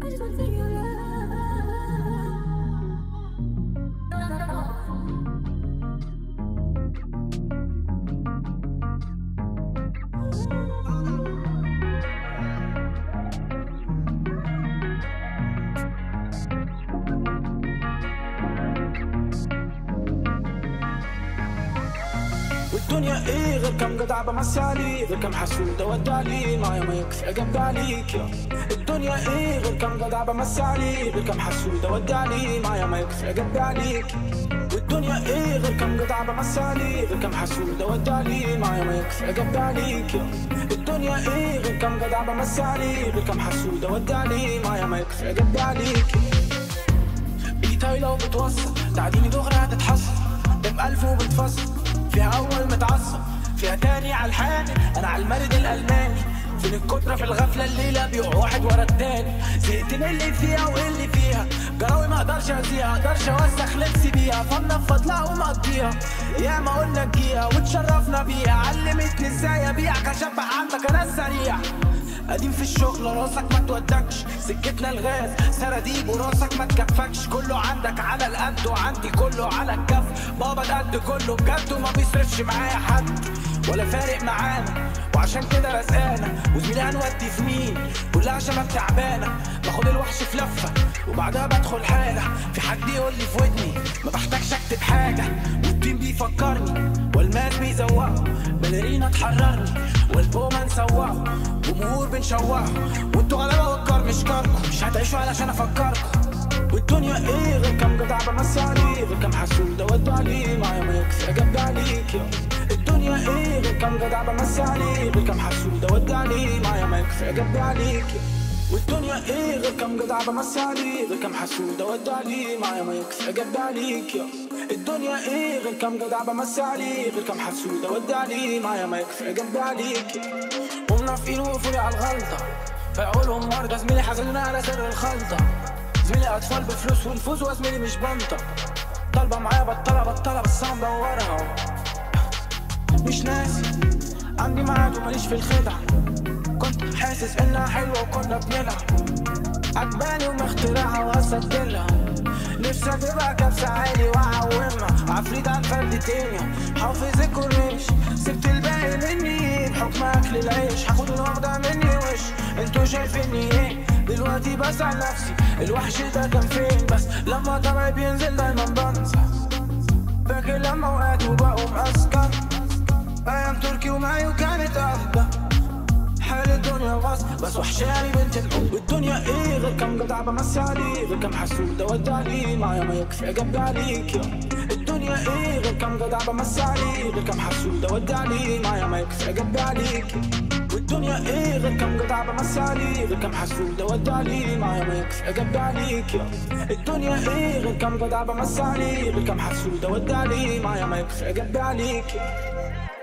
والدنيا ايه غير كم جدع بمثالي غير كم حسودة ودالي معايا ما يكفي اجب عليك يا الدنيا ايه غير كم جدع بمثالي غير كم حسودة ودالي معايا ما يكفي اجب عليك والدنيا ايه غير كم جدع بمثالي غير كم حسودة ودالي معايا ما يكفي اجب عليك يا الدنيا ايه غير كم جدع بمثالي غير كم حسودة ودالي معايا ما يكفي اجب عليك بيتاي لو بتوصل تعديني دغري هتتحصل ده بألف وبتفصل فيها أول متعصب فيها تاني على الحاني أنا على المرد الألماني فين الكترة في الغفلة الليلة بيقع واحد ورا التاني زهقت من اللي فيها واللي فيها جراوي ما اقدرش ازيها اقدرش اوسخ لبسي بيها فنفض لها ومقضيها يا ما قلنا تجيها وتشرفنا بيها علمتني ازاي ابيع كشبع عندك انا السريع قديم في الشغل راسك ما تودكش سكتنا الغاز سراديب وراسك ما تكفكش كله عندك على القد وعندي كله على الكف بابا ده قد كله بجد وما بيصرفش معايا حد ولا فارق معانا وعشان كده رزقانة وزميلي هنودي في مين كلها شباب تعبانة باخد الوحش في لفة وبعدها بدخل حالة في حد يقول لي في ودني ما بحتاجش اكتب حاجة والتيم بيفكرني والماس بيزوقه باليرينا تحررني والبومة نسوقه جمهور بنشوقه وانتوا غلابة والكار مش كاركم مش هتعيشوا علشان افكركم والدنيا ايه غير كم جدع بمثالي غير كم حسودة ودالي معايا ما يكفي اجب عليك يا الدنيا ايه غير كم جدع بمثالي غير كم حسودة ودالي معايا ما يكفي اجب عليك يا والدنيا ايه غير كم جدع بمثالي غير كم حسودة ودالي معايا ما يكفي اجب عليك يا الدنيا ايه غير كم جدع بمثالي غير كم حسودة ودالي معايا ما يكفي اجب عليك يا ومنافقين وقفولي على الغلطة فيقولهم مرضى زميلي حزننا على سر الخلطة زميلي اطفال بفلوس ونفوز وزميلي مش بنطة طالبة معايا بطلة بطلة بس انا مدورها مش ناسي عندي ميعاد وماليش في الخدع كنت حاسس انها حلوة وكنا بنلعب عجباني ومخترعها وهسجلها نفسي اجيبها كبسة عالي واعومها عفريت عن فرد تاني حافظ الكورنيش سبت الباقي مني بحكم اكل العيش هاخد الواخدة مني وش انتوا شايفيني ايه دلوقتي بسأل نفسي الوحش ده كان فين بس لما طبعي بينزل دايما بنسى فاكر لما وقعت وبقوا مأسكر ايام تركي ومايو كانت اهدى حال الدنيا غصب بس وحشاني بنت الحب والدنيا ايه غير كم جدع بمثالي غير كم حسودة ودالي معايا ما يكفي اجب عليك يا الدنيا ايه غير كم جدع بمثالي غير كم حسودة ودالي معايا ما يكفي اجب عليك والدنيا ايه غير كم جدع بمثالي غير كم حسودة ودالي معايا ما يكفي اجب عليك يا الدنيا ايه غير كم جدع بمثالي غير كم حسودة ودالي معايا ما يكفي اجب عليك